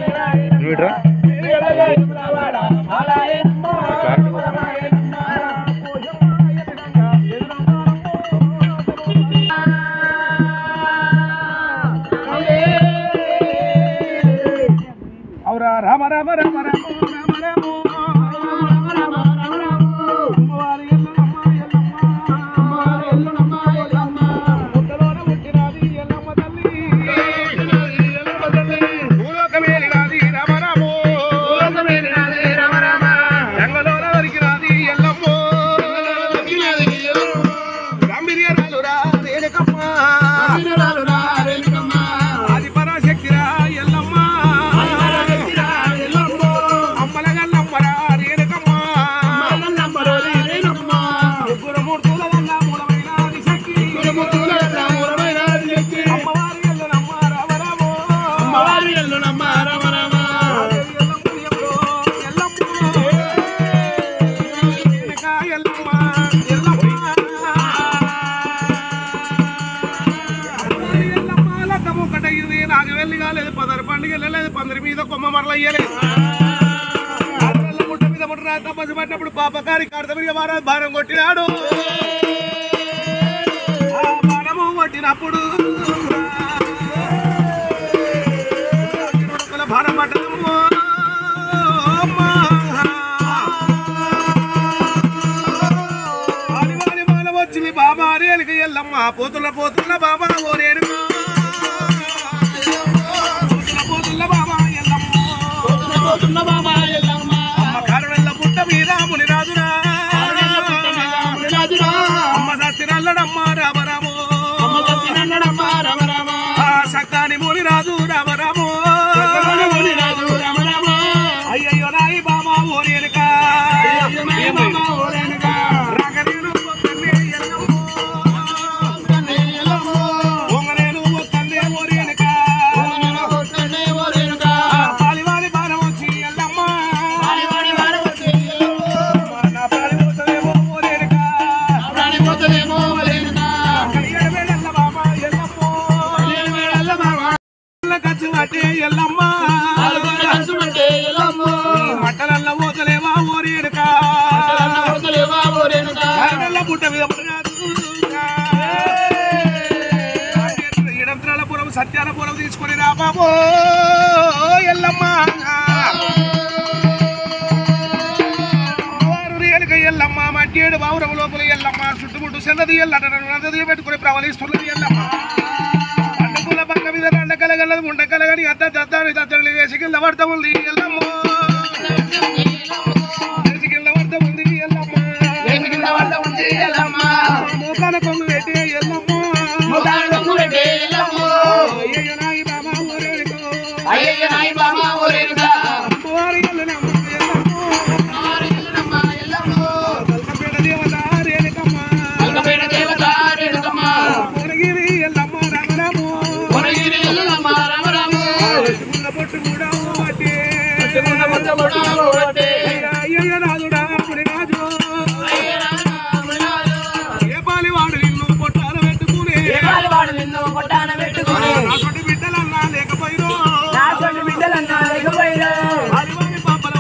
చూడరా అవురా రామ రామ రామ రామ రామ రామ అమ్మవారి ఎల్లమ్మ, ఎల్లమ్మ. పుట్టలోన పుట్టినది ఎల్లమ్మ తల్లి. భూలోకమేలినాది రామ రామో. రంగలోన వరికినాది ఎల్లమ్మో. గంభీర్యరాలురా రేణుకమ్మ. ఆది పరాశక్తిరా ఎల్లమ్మ. అమ్మలగల్లమ్మరా రేణుకమ్మ. ముగ్గురు మూర్తుల వల్ల మూలమైనాది శక్తి. అమ్మవారి ఎల్లమ్మ రామ రామో. పదరు పండుగ వెళ్ళలేదు పందిరి మీద కొమ్మ మరల అయ్యలేదు ముట్ట మీద ముట్ట రాక పసి పట్టినప్పుడు పాపకారి కడతమిరిగా వారాలు భారం కొట్టినాడు ఆ భారము కొట్టినప్పుడు ఇరుడుకుల భారం పట్టదమ్మో ఆదివారి మాల వచ్చింది బాబా రేలుక ఎల్లమ్మ పోతుల పోతుల బాబా ఓరేరు పోతుల పోతుల బాబా ఎల్లమ్మ అమ్మ కారణల్ల పుట్ట మీద మునిరాజురా అమ్మ సత్యనల్లడమ్మ రామరామో ఆ సక్కాని మునిరాజు రామరామో అయ్యయ్యో నాయి బామా ఓరేనుక రంగనేను ఒక్కనే ఎల్లమ్మో ఒంగనేను ఒక్కనే ఓరేనుక పాలివారి బాణం వచ్చి ఎల్లమ్మ నా పాలి పోతలేమో ఓరేనుక కలియడ వేళల్ల బామా ఎల్లమ్మో కచ్చి పట్టే ఎల్లమ్మ ఈ మట్టలల్ల పోతలేవా ఓరేనుక కారణల్ల పుట్ట మీద ఇడంత్రాలపురం సత్యానపురం తీసుకొని రా బాబో ఎల్లమ్మ అమ్మవారు రేణుక ఎల్లమ్మ మట్టేడు బావురం లోపల ఎల్లమ్మ చుట్టుముట్టు సెల్లది ఎల్లట నన్నది పెట్టుకుని ప్రవలిస్తున్నది ఎల్లమ్మ పండుకుల పక్క మీద రండ కలగలదు ముండ కలగని అద్ద దద్దాని దద్దడి వేసి కింద పడతా ఉంది ఎల్లమ్మ వేసి కింద పడతా ఉంది ఎల్లమ్మ మోకాల కొంగు పెట్టి ఎల్లమ్మ అయ్యయ్య నాయి బాబా ఊరేడుకో. అమ్మవారి ఎల్లమ్మ ఎల్లమ్మ. కల్కపేట దేవత రేణుకమ్మ. భువనగిరి ఎల్లమ్మ రామరాము. చిన్న పొట్టు కూడా ఓటే. అయ్యయ్య నాదుడా పులిరాజు. ఏ పాలివాడు నిన్ను పొట్టాల పెట్టుకునే. నా తోటి బిడ్డలన్నా లేకపోయిరో. ఆదివారి పాపల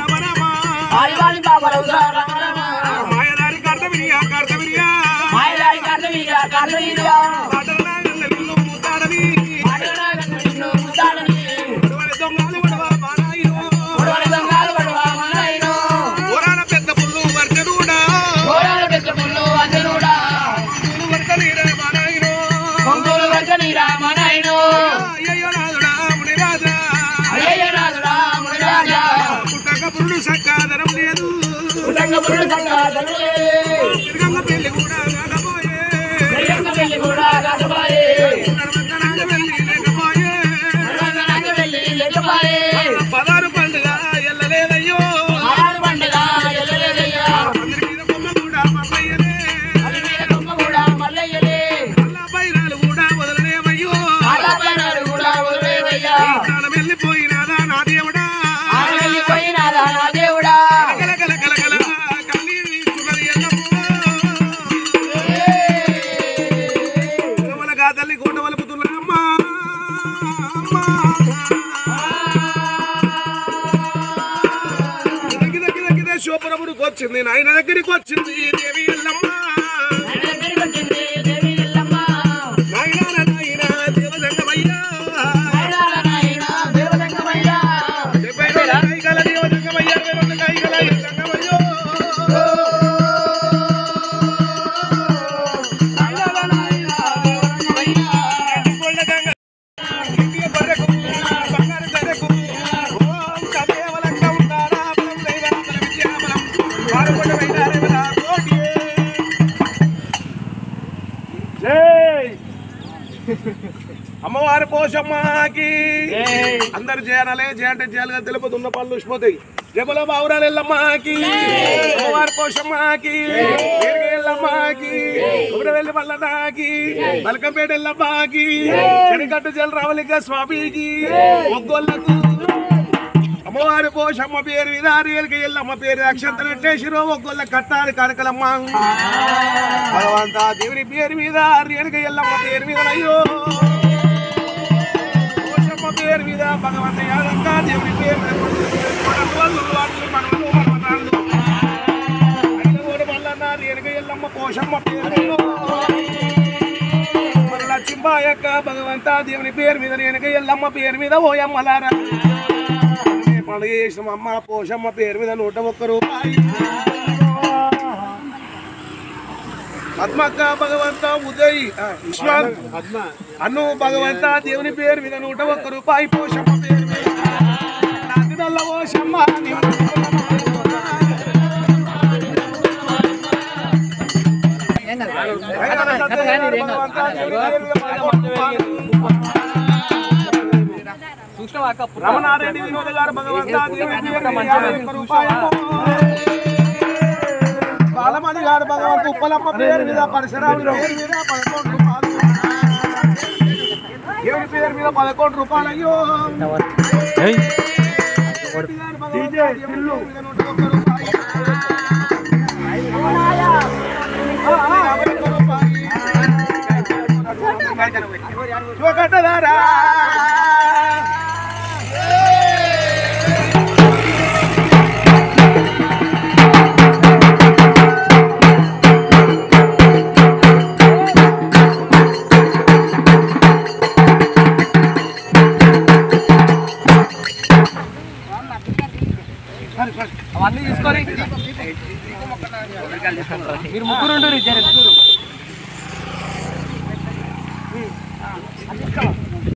రామరామ. మాయదారి కర్తవిరియా కర్తవిరియా. పాటలనాగల్ల నిన్ను ముద్దాడని. ఒడవలి దొంగలు ఒడవ బాణాయిరో. ఓరాల పెద్ద పుల్లు వర్జనుడా. పుల్లు వర్జనీరే బాణాయిరో. అయ్యయ్యో నాదుడా మునిరాజా. పుట్టక పురుడు సక్కాదనం లేదు తిరగంగ పెళ్లి కూడా కాకపోయే నడవంతనాగ వెళ్ళి లేకపోయే పదారు పండుగ ఎల్లలేదయ్యో అందరి మీద బొమ్మ కూడా మల్లయ్యలే అల్లా బైరాలు కూడా వదలలేవయ్యో ప్రాణం వెళ్ళిపోయినాదా నా దేవుడా కల కల కల కల కన్నీరు వీచున్నది ఎల్లమ్మో. కోటవల గా తల్లి కోట వలుపుతున్నా అమ్మా అమ్మా వచ్చింది నాయన దగ్గరికి వచ్చింది దేవి ఎల్లమ్మ నాయన నాయన దేవదంగమయ్యా డెబ్బై రెండు కైగల దేవదంగమయ్యా ఇరవై రెండు కైగల దంగమయ్యో గొల్ల గంగ ఇండియ బర్రెకు బంగారు ధరకు ఓం సదేవలంక ఉంటారా బలం దైవం బల విద్యాబలం వారకొండ వైరారేవల కోటి జై అమ్మవారి పోషమ్మకి అందరు చేయాలే జయ అంటే చేయాలిగా తెలుపుతున్న పళ్ళు ఉష్పోతాయి జబల బావురాలు ఎల్లమ్మకి అమ్మవారి పోషమ్మకి ఎల్లమ్మకి ఉబ్రవెల్లి మల్లనాకి మలకంపేట ఎల్లమ్మకి చెడికట్టు జల రావలిక స్వామికి ఒగ్గోళ్ళకు అమ్మవారి పోషమ్మ పేరు విధారియలకి ఎల్లమ్మ పేరు అక్షంత నెట్టేసిరో ఒగ్గోళ్ళ కట్టాలి కనకలమ్మ భగవంతా దేవుని పేరు మీద రేణుక ఎల్లమ్మ పేరు మీద అయ్యో పోషమ్మ పేరు మీద భగవంత యాదంక దేవుని పేరు మీద మనవళ్ళు, వాళ్ళు, మనవలు, మనవరాళ్ళు. ఐదవోడు మల్లన్న రేణుక ఎల్లమ్మ పోషమ్మ పేరు మీద. మన లక్ష్మీబాయక్క భగవంత దేవుని పేరు మీద రేణుక ఎల్లమ్మ పేరు మీద ఓయమ్మలారా పండుగ చేసిన అమ్మ పోషమ్మ పేరు మీద నూట ఒక్క రూపాయి పద్మక్క భగవంత ఉదయ్ ఆ, విశ్వాంత్ అన్ను భగవంత దేవుని పేరు మీద నూట ఒక్క రూపాయి పోషమ్మ పేరు మీద నాది నల్ల పోషమ్మ భగవంత దేవుని పేరు మీద పదకొండు రమణారెడ్డి వినోద్ గారు భగవంత దేవుని పేరు మీద యాభై ఒక్క రూపాయలు. బాలమణి గారు భగవంత ఉప్పలమ్మ పేరు మీద పరశురాముడి పేరు మీద పదకొండు రూపాయలు దేవుని పేరు మీద పదకొండు రూపాయలు అయ్యో డీజే టిల్లు మీద నూట ఒక్క రూపాయి. ఆ, యాభై ఒక్క రూపాయి. శివకట్టదారా అవన్నీ తీసుకొని మీరు ముగ్గురు ఉండరు, ఇద్దరు ఇద్దరు